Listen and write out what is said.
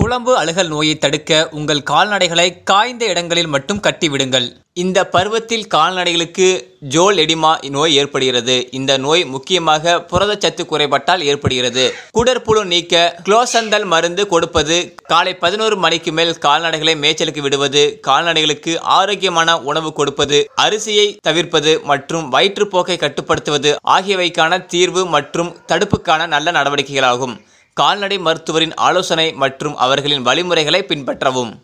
குழம்பு அழுகல் நோயை தடுக்க உங்கள் கால்நடைகளை காய்ந்த இடங்களில் மட்டும் கட்டிவிடுங்கள் இந்த பருவத்தில் கால்நடைகளுக்கு ஜோல் எடிமா நோய் ஏற்படுகிறது இந்த நோய் முக்கியமாக புரதச்சத்து குறைபாட்டால் ஏற்படுகிறது குடற்புழு நீக்க குளோசந்தல் மருந்து கொடுப்பது காலை பதினோரு மணிக்கு மேல் கால்நடைகளை மேய்ச்சலுக்கு விடுவது கால்நடைகளுக்கு ஆரோக்கியமான உணவு கொடுப்பது அரிசியை தவிர்ப்பது மற்றும் வயிற்றுப்போக்கை கட்டுப்படுத்துவது ஆகியவைக்கான தீர்வு மற்றும் தடுப்புக்கான நல்ல நடவடிக்கைகளாகும் கால்நடை மருத்துவரின் ஆலோசனை மற்றும் அவர்களின் வழிமுறைகளை பின்பற்றவும்